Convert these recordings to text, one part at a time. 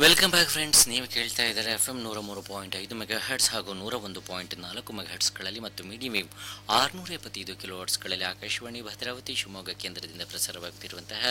welcome back friends ನೀವು ಕೇಳ್ತಾ ಇದ್ದಾರೆ ಎಫ್ ಎಂ ನೂರ ಮೂರು ಪಾಯಿಂಟ್ ಐದು ಮೆಗಾ ಹೆಡ್ಸ್ ಹಾಗೂ ನೂರ ಒಂದು ಪಾಯಿಂಟ್ ನಾಲ್ಕು ಮೆಗಾ ಹೆಡ್ಸ್ಗಳಲ್ಲಿ ಮತ್ತು ಮೀಡಿಯಂ ವೇವ್ ಆರುನೂರ ಎಪ್ಪತ್ತೈದು ಕಿಲೋ ಹರ್ಟ್ಸ್ಗಳಲ್ಲಿ ಆಕಾಶವಾಣಿ ಭದ್ರಾವತಿ ಶಿವಮೊಗ್ಗ ಕೇಂದ್ರದಿಂದ ಪ್ರಸಾರವಾಗುತ್ತಿರುವಂತಹ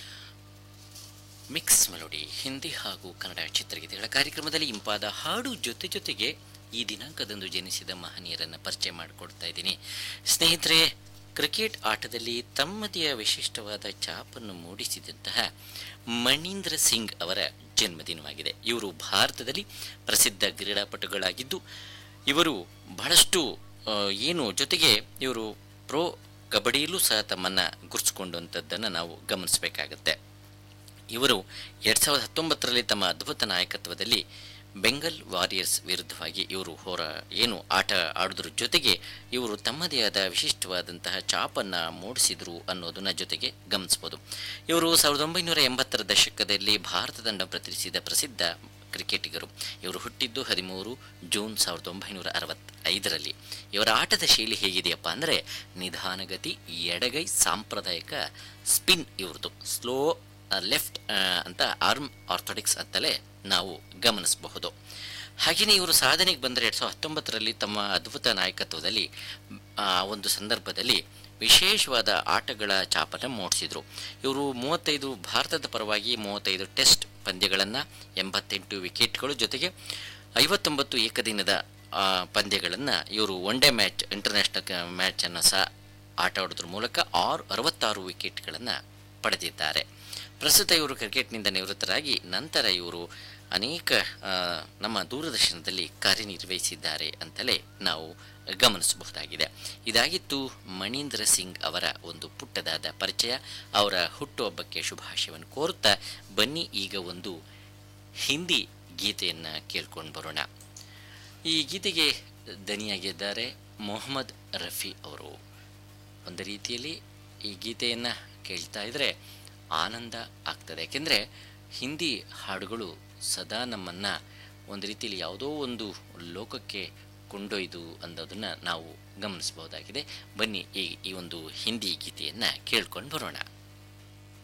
ಮಿಕ್ಸ್ ಮೆಲೋಡಿ ಹಿಂದಿ ಹಾಗೂ ಕನ್ನಡ ಚಿತ್ರಗೀತೆಗಳ ಕಾರ್ಯಕ್ರಮದಲ್ಲಿ ಇಂಪಾದ ಹಾಡು ಜೊತೆ ಜೊತೆಗೆ ಈ ದಿನಾಂಕದಂದು ಜನಿಸಿದ ಮಹನೀಯರನ್ನು ಪರಿಚಯ ಮಾಡಿಕೊಡ್ತಾ ಇದ್ದೀನಿ ಸ್ನೇಹಿತರೆ ಕ್ರಿಕೆಟ್ ಆಟದಲ್ಲಿ ತಮ್ಮದೇ ವಿಶಿಷ್ಟವಾದ ಛಾಪನ್ನು ಮೂಡಿಸಿದಂತಹ ಮಣೀಂದ್ರ ಸಿಂಗ್ ಅವರ ಜನ್ಮದಿನವಾಗಿದೆ ಇವರು ಭಾರತದಲ್ಲಿ ಪ್ರಸಿದ್ಧ ಕ್ರೀಡಾಪಟುಗಳಾಗಿದ್ದು ಇವರು ಬಹಳಷ್ಟು ಆ, ಏನು ಜೊತೆಗೆ ಇವರು ಪ್ರೋ ಕಬಡ್ಡಿಯಲ್ಲೂ ಸಹ ತಮ್ಮನ್ನು ಗುರುತಿಸಿಕೊಂಡಂಥದ್ದನ್ನು ನಾವು ಗಮನಿಸಬೇಕಾಗತ್ತೆ ಇವರು ಎರಡು ಸಾವಿರದ ಹತ್ತೊಂಬತ್ತರಲ್ಲಿ ತಮ್ಮ ಅದ್ಭುತ ನಾಯಕತ್ವದಲ್ಲಿ ಬೆಂಗಲ್ ವಾರಿಯರ್ಸ್ ವಿರುದ್ಧವಾಗಿ ಇವರು ಹೋರ ಏನು ಆಟ ಆಡೋದ್ರ ಜೊತೆಗೆ ಇವರು ತಮ್ಮದೇ ಆದ ವಿಶಿಷ್ಟವಾದಂತಹ ಚಾಪನ್ನು ಮೂಡಿಸಿದರು ಅನ್ನೋದನ್ನ ಜೊತೆಗೆ ಗಮನಿಸ್ಬೋದು ಇವರು ಸಾವಿರದ ಒಂಬೈನೂರ ಎಂಬತ್ತರ ದಶಕದಲ್ಲಿ ಭಾರತ ತಂಡ ಪ್ರತಿನಿಧಿಸಿದ ಪ್ರಸಿದ್ಧ ಕ್ರಿಕೆಟಿಗರು ಇವರು ಹುಟ್ಟಿದ್ದು ಹದಿಮೂರು ಜೂನ್ ಸಾವಿರದ ಒಂಬೈನೂರ ಅರವತ್ತೈದರಲ್ಲಿ ಇವರ ಆಟದ ಶೈಲಿ ಹೇಗಿದೆಯಪ್ಪ ಅಂದರೆ ನಿಧಾನಗತಿ ಎಡಗೈ ಸಾಂಪ್ರದಾಯಿಕ ಸ್ಪಿನ್ ಇವ್ರದ್ದು ಸ್ಲೋ ಲೆಫ್ಟ್ ಅಂತ ಆರ್ಮ್ ಆರ್ಥೋಡಿಕ್ಸ್ ಅಂತಲೇ ನಾವು ಗಮನಿಸಬಹುದು ಹಾಗೆಯೇ ಇವರು ಸಾಧನೆಗೆ ಬಂದರೆ ಎರಡು ಸಾವಿರದ ಹತ್ತೊಂಬತ್ತರಲ್ಲಿ ತಮ್ಮ ಅದ್ಭುತ ನಾಯಕತ್ವದಲ್ಲಿ ಆ ಒಂದು ಸಂದರ್ಭದಲ್ಲಿ ವಿಶೇಷವಾದ ಆಟಗಳ ಚಾಪನ ಮೂಡಿಸಿದರು ಇವರು ಮೂವತ್ತೈದು ಭಾರತದ ಪರವಾಗಿ ಮೂವತ್ತೈದು ಟೆಸ್ಟ್ ಪಂದ್ಯಗಳನ್ನು ಎಂಬತ್ತೆಂಟು ವಿಕೆಟ್ಗಳು ಜೊತೆಗೆ ಐವತ್ತೊಂಬತ್ತು ಏಕದಿನದ ಆ, ಪಂದ್ಯಗಳನ್ನು ಇವರು ಒನ್ ಡೇ ಮ್ಯಾಚ್ ಇಂಟರ್ನ್ಯಾಷನಲ್ ಮ್ಯಾಚನ್ನು ಸಹ ಆಟ ಆಡೋದ್ರ ಮೂಲಕ ಆರು ಅರವತ್ತಾರು ವಿಕೆಟ್ಗಳನ್ನು ಪಡೆದಿದ್ದಾರೆ ಪ್ರಸ್ತುತ ಇವರು ಕ್ರಿಕೆಟ್ನಿಂದ ನಿವೃತ್ತರಾಗಿ ನಂತರ ಇವರು ಅನೇಕ ಆ, ನಮ್ಮ ದೂರದರ್ಶನದಲ್ಲಿ ಕಾರ್ಯನಿರ್ವಹಿಸಿದ್ದಾರೆ ಅಂತಲೇ ನಾವು ಗಮನಿಸಬಹುದಾಗಿದೆ ಇದಾಗಿತ್ತು ಮಣೀಂದ್ರ ಸಿಂಗ್ ಅವರ ಒಂದು ಪುಟ್ಟದಾದ ಪರಿಚಯ ಅವರ ಹುಟ್ಟುಹಬ್ಬಕ್ಕೆ ಶುಭಾಶಯವನ್ನು ಕೋರುತ್ತಾ ಬನ್ನಿ ಈಗ ಒಂದು ಹಿಂದಿ ಗೀತೆಯನ್ನು ಕೇಳ್ಕೊಂಡು ಬರೋಣ ಈ ಗೀತೆಗೆ ದನಿಯಾಗಿದ್ದಾರೆ ಮೊಹಮ್ಮದ್ ರಫಿ ಅವರು ಒಂದು ರೀತಿಯಲ್ಲಿ ಈ ಗೀತೆಯನ್ನು ಕೇಳ್ತಾ ಇದ್ದರೆ ಆನಂದ ಆಗ್ತದೆ ಯಾಕೆಂದರೆ ಹಿಂದಿ ಹಾಡುಗಳು ಸದಾ ನಮ್ಮನ್ನು ಒಂದು ರೀತಿಯಲ್ಲಿ ಯಾವುದೋ ಒಂದು ಲೋಕಕ್ಕೆ ಕೊಂಡೊಯ್ದು ಅನ್ನೋದನ್ನು ನಾವು ಗಮನಿಸಬಹುದಾಗಿದೆ ಬನ್ನಿ ಈ ಈ ಒಂದು ಹಿಂದಿ ಗೀತೆಯನ್ನು ಕೇಳ್ಕೊಂಡು ಬರೋಣ